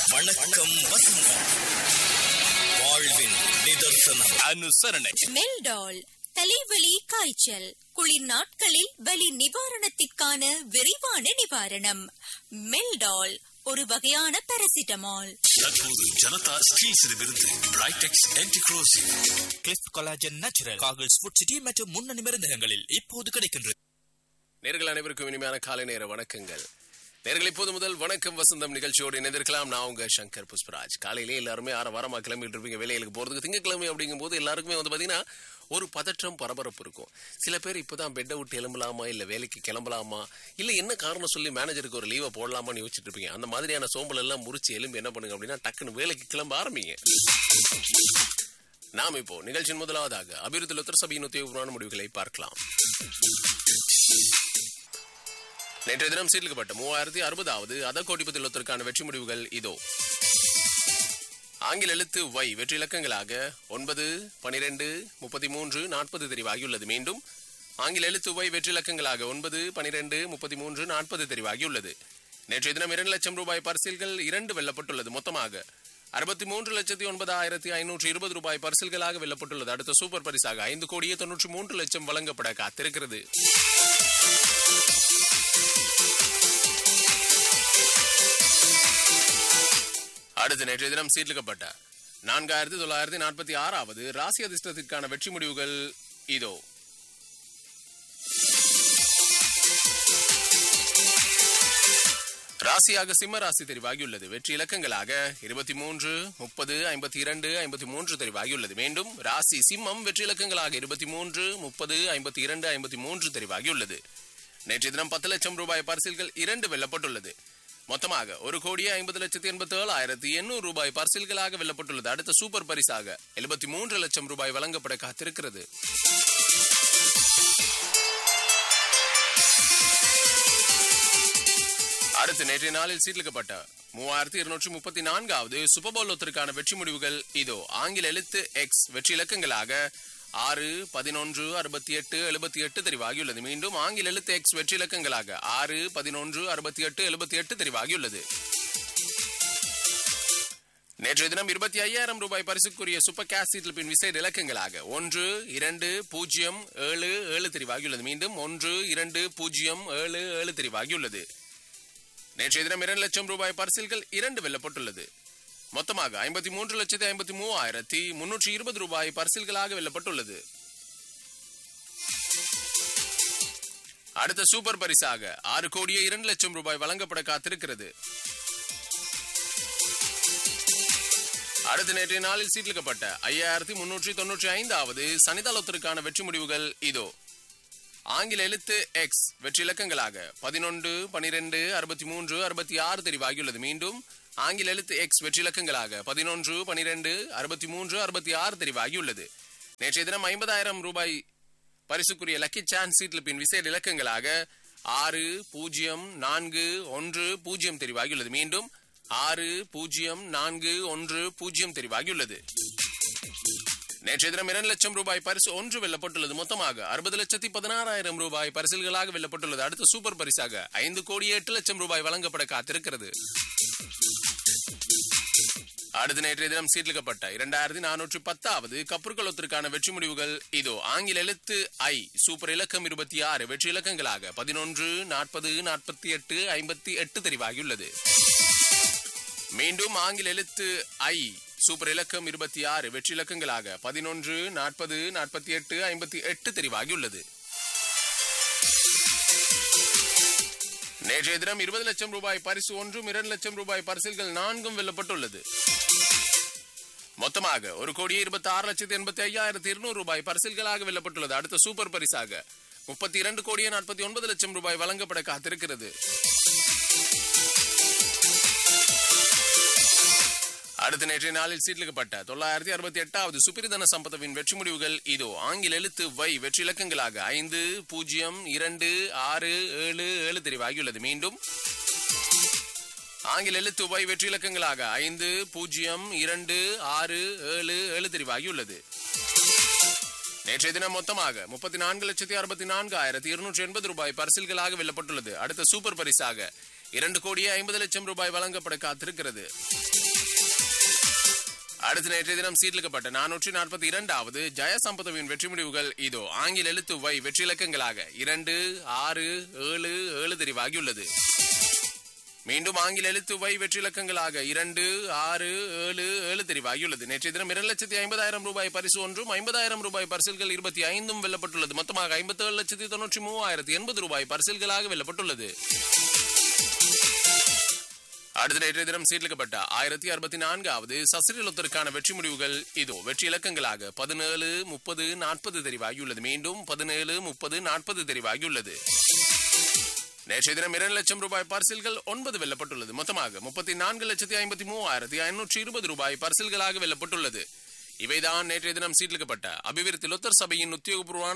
வணக்கம் வசந்தம் வாழ்வின் நிதர்சனம் அனுசரணை மெல்டால் தலைவலி காய்ச்சல் குளிர் நாட்களில் வலி நிவாரணத்திற்கான விரைவான நிவாரணம் மெல்டால் ஒரு வகையான பாராசிட்டமால் தற்போது ஜனதா ஸ்டீல்ஸிடமிருந்து pridex anticorrosive cliff collagen natural காகிள்ஸ் ஃபுட் சிட்டி மற்றும் முன்னணி மருந்தகங்களில் இப்போது கிடைக்கின்றது நேர்கள் அனைவருக்கும் இனிமையான காலை நேர வணக்கங்கள் நேர்கள் இப்போது முதல் வணக்கம் வசந்தம் நிகழ்ச்சியோடு இணைந்திருக்கலாம் நான் உங்க சங்கர் புஷ்பராஜ் காலையிலே எல்லாருமே ஆற வாரமா கிளம்பிட்டு இருப்பீங்க வேலைகளுக்கு போறதுக்கு திங்கக்கிழமை அப்படிங்கும் போது எல்லாருக்குமே வந்து பாத்தீங்கன்னா ஒரு பதற்றம் பரபரப்பு இருக்கும் சில பேர் இப்பதான் பெட்டை விட்டு கிளம்பலாமா இல்ல வேலைக்கு கிளம்பலாமா இல்ல என்ன காரணம் சொல்லி மேனேஜருக்கு ஒரு லீவை போடலாமான்னு யோசிச்சுட்டு இருப்பீங்க அந்த மாதிரியான சோம்பல் எல்லாம் முறிச்சு எலும்பி என்ன பண்ணுங்க அப்படின்னா டக்குன்னு வேலைக்கு கிளம்ப ஆரம்பிங்க நாம் இப்போ நிகழ்ச்சியின் முதலாவதாக அபிவிருத்தி லொத்தர் சபையின் உத்தியோகபூர்வமான முடிவுகளை பார்க்கலாம் நேற்றைய தினம் சீர்லிக்கப்பட்ட மூவாயிரத்தி அறுபதாவது அத கோடிபதி லொத்தருக்கான வெற்றி முடிவுகள் இதோ ஆங்கில எழுத்து வை வெற்றி இலக்கங்களாக ஒன்பது பனிரெண்டு முப்பத்தி மூன்று நாற்பது தெரிவாகியுள்ளது மீண்டும் ஆங்கில எழுத்து வை வெற்றி இலக்கங்களாக ஒன்பது பனிரெண்டு முப்பத்தி மூன்று நாற்பது தெரிவாகியுள்ளது நேற்றைய தினம் இரண்டு லட்சம் ரூபாய் பரிசில்கள் இரண்டு வெல்லப்பட்டுள்ளது மொத்தமாக அறுபத்தி மூன்று லட்சத்தி ஒன்பதாயிரத்தி ஐநூற்று இருபது ரூபாய் பரிசில்களாக வெல்லப்பட்டுள்ளது அடுத்த சூப்பர் பரிசாக ஐந்து கோடியே தொன்னூற்றி மூன்று லட்சம் வழங்கப்பட காத்திருக்கிறது அடுத்து நேற்றைய தினம் சீர்லிக்கப்பட்ட நான்காயிரத்தி தொள்ளாயிரத்தி நாற்பத்தி ஆறாவது ராசி அதிர்ஷ்டத்திற்கான வெற்றி முடிவுகள் இதோ ராசியாக சிம்ம ராசி தெரிவாகியுள்ளது வெற்றி இலக்கங்களாக இருபத்தி மூன்று முப்பது ஐம்பத்தி இரண்டு ஐம்பத்தி மூன்று தெரிவாகியுள்ளது மீண்டும் ராசி சிம்மம் வெற்றி இலக்கங்களாக இருபத்தி மூன்று முப்பது ஐம்பத்தி இரண்டு ஐம்பத்தி மூன்று தெரிவாகியுள்ளது நேற்றைய தினம் பத்து லட்சம் ரூபாய் பரிசில்கள் இரண்டு வெல்லப்பட்டுள்ளது மொத்தமாக ஒரு கோடியே ஐம்பது லட்சத்தி எண்பத்தி ஏழாயிரத்தி எண்ணூறு ரூபாய் பரிசில்களாக வெல்லப்பட்டுள்ளது அடுத்த சூப்பர் பரிசாக எழுபத்தி மூன்று லட்சம் ரூபாய் வழங்கப்பட காத்திருக்கிறது அடுத்து நேற்றைய நாளில் சீர்லிக்கப்பட்ட மூவாயிரத்தி இருநூற்றி முப்பத்தி நான்காவது சுபபோலோத்திற்கான வெற்றி முடிவுகள் இதோ ஆங்கில எழுத்து எக்ஸ் வெற்றி இலக்கங்களாக ஆறு பதினொன்று அறுபத்தி எட்டு எழுபத்தி எட்டு தெரிவாகியுள்ளது மீண்டும் ஆங்கில எழுத்து எக்ஸ் வெற்றி இலக்கங்களாக ஆறு பதினொன்று அறுபத்தி எட்டு எழுபத்தி எட்டு தெரிவாகியுள்ளது நேற்றைய தினம் இருபத்தி ஐயாயிரம் ரூபாய் பரிசுக்குரிய சூப்பர் கேஸ் சீட்டில் பின் விசேட இலக்கங்களாக ஒன்று இரண்டு பூஜ்ஜியம் ஏழு ஏழு தெரிவாகியுள்ளது மீண்டும் ஒன்று இரண்டு பூஜ்ஜியம் ஏழு ஏழு தெரிவாகியுள்ளது நேற்றைய தினம் இரண்டு லட்சம் ரூபாய் பரிசில்கள் இரண்டு வெல்லப்பட்டுள்ளது மொத்தமாக ஐம்பத்தி மூன்று லட்சத்தி ஐம்பத்தி மூவாயிரத்தி முன்னூற்றி இருபது ரூபாய் பரிசில்களாக வெல்லப்பட்டுள்ளது அடுத்த சூப்பர் பரிசாக ஆறு கோடியே இரண்டு லட்சம் ரூபாய் வழங்கப்பட காத்திருக்கிறது அடுத்த நேற்றைய நாளில் சீட்லிக்கப்பட்ட ஐயாயிரத்தி முன்னூற்றி தொன்னூற்றி ஐந்தாவது சனிதளத்திற்கான வெற்றி முடிவுகள் இதோ ஆங்கில எழுத்து எக்ஸ் வெற்றி இலக்கங்களாக பதினொன்று பனிரெண்டு அறுபத்தி மூன்று அறுபத்தி ஆறு தெரிவாகியுள்ளது மீண்டும் ஆங்கில எழுத்து எக்ஸ் வெற்றி இலக்கங்களாக பதினொன்று பனிரெண்டு அறுபத்தி மூன்று அறுபத்தி ஆறு தெரிவாகியுள்ளது நேற்றைய தினம் ஐம்பதாயிரம் ரூபாய் பரிசுக்குரிய லக்கி சான்ஸ் சீட்ல பின் விசேட இலக்கங்களாக ஆறு பூஜ்ஜியம் நான்கு ஒன்று பூஜ்ஜியம் தெரிவாகியுள்ளது மீண்டும் ஆறு பூஜ்ஜியம் நான்கு ஒன்று பூஜ்ஜியம் தெரிவாகியுள்ளது நேற்றைய தினம் இரண்டு லட்சம் ரூபாய் பரிசு ஒன்று வெல்லப்பட்டுள்ளது மொத்தமாக அறுபது லட்சத்தி பதினாறாயிரம் ரூபாய் பரிசில்களாக வெல்லப்பட்டுள்ளது அடுத்த சூப்பர் பரிசாக ஐந்து கோடி எட்டு லட்சம் ரூபாய் வழங்கப்பட காத்திருக்கிறது அடுத்த நேற்றைய தினம் சீர்லிக்கப்பட்ட இரண்டாயிரத்தி நானூற்றி பத்தாவது கப்புர்களொத்திற்கான வெற்றி முடிவுகள் இதோ ஆங்கில எழுத்து ஐ சூப்பர் இலக்கம் இருபத்தி ஆறு வெற்றி இலக்கங்களாக பதினொன்று நாற்பது நாற்பத்தி எட்டு ஐம்பத்தி எட்டு தெரிவாகியுள்ளது மீண்டும் ஆங்கில எழுத்து ஐ சூப்பர் இலக்கம் இருபத்தி ஆறு வெற்றி இலக்கங்களாக பதினொன்று நாற்பது நாற்பத்தி எட்டு ஐம்பத்தி எட்டு தெரிவாகியுள்ளது நேற்றைய தினம் இருபது லட்சம் ரூபாய் பரிசு ஒன்றும் இரண்டு லட்சம் ரூபாய் பரிசில்கள் நான்கும் வெல்லப்பட்டுள்ளது மொத்தமாக ஒரு கோடியே இருபத்தி ஆறு லட்சத்தி எண்பத்தி ஐயாயிரத்தி இருநூறு ரூபாய் பரிசில்களாக வெல்லப்பட்டுள்ளது அடுத்த சூப்பர் பரிசாக முப்பத்தி இரண்டு கோடியே நாற்பத்தி ஒன்பது லட்சம் ரூபாய் வழங்கப்பட காத்திருக்கிறது அடுத்த நேற்றைய நாளில் சீர்லிக்கப்பட்ட தொள்ளாயிரத்தி அறுபத்தி எட்டாவது சுப்பிரதன சம்பதவின் வெற்றி முடிவுகள் இதோ ஆங்கில எழுத்து வை வெற்றி இலக்கங்களாக ஐந்து பூஜ்ஜியம் இரண்டு ஆறு ஏழு ஏழு தெரிவாகியுள்ளது மீண்டும் ஆங்கில எழுத்து வை வெற்றி இலக்கங்களாக ஐந்து பூஜ்ஜியம் இரண்டு ஆறு ஏழு ஏழு தெரிவாகியுள்ளது நேற்றைய தினம் மொத்தமாக முப்பத்தி நான்கு லட்சத்தி அறுபத்தி நான்கு ஆயிரத்தி இருநூற்றி எண்பது ரூபாய் பரிசில்களாக வெல்லப்பட்டுள்ளது அடுத்த சூப்பர் பரிசாக இரண்டு கோடியே ஐம்பது லட்சம் ரூபாய் வழங்கப்பட காத்திருக்கிறது அடுத்த நேற்றைய தினம் சீர்லிக்கப்பட்ட நானூற்றி நாற்பத்தி இரண்டாவது ஜெயசம்பதவின் வெற்றி முடிவுகள் இதோ ஆங்கில எழுத்து வை வெற்றி இலக்கங்களாக இரண்டு ஆறு ஏழு ஏழு தெரிவாகியுள்ளது மீண்டும் ஆங்கில எழுத்து வை வெற்றி இலக்கங்களாக இரண்டு ஆறு ஏழு ஏழு தெரிவாகியுள்ளது நேற்றைய தினம் இரண்டு லட்சத்தி ஐம்பதாயிரம் ரூபாய் பரிசு ஒன்றும் ஐம்பதாயிரம் ரூபாய் பரிசில்கள் இருபத்தி ஐந்தும் வெல்லப்பட்டுள்ளது மொத்தமாக ஐம்பத்தி ஏழு லட்சத்தி தொன்னூற்றி மூவாயிரத்தி எண்பது ரூபாய் பரிசில்களாக வெல்லப்பட்டுள்ளது அடுத்த நேற்றைய தினம் சீர்லிக்கப்பட்ட ஆயிரத்தி அறுபத்தி நான்காவது சசிரலத்திற்கான வெற்றி முடிவுகள் இதோ வெற்றி இலக்கங்களாக பதினேழு முப்பது நாற்பது தெரிவாகியுள்ளது மீண்டும் பதினேழு முப்பது நாற்பது தெரிவாகியுள்ளது நேற்றைய தினம் இரண்டு லட்சம் ரூபாய் பரிசில்கள் ஒன்பது வெல்லப்பட்டுள்ளது மொத்தமாக முப்பத்தி நான்கு லட்சத்தி ஐம்பத்தி மூவாயிரத்தி ஐநூற்றி இருபது ரூபாய் பரிசில்களாக வெல்லப்பட்டுள்ளது இவைதான் நேற்றைய தினம் சீர்லிக்கப்பட்ட அபிவிருத்தி லொத்தர் சபையின் உத்தியோகபூர்வமான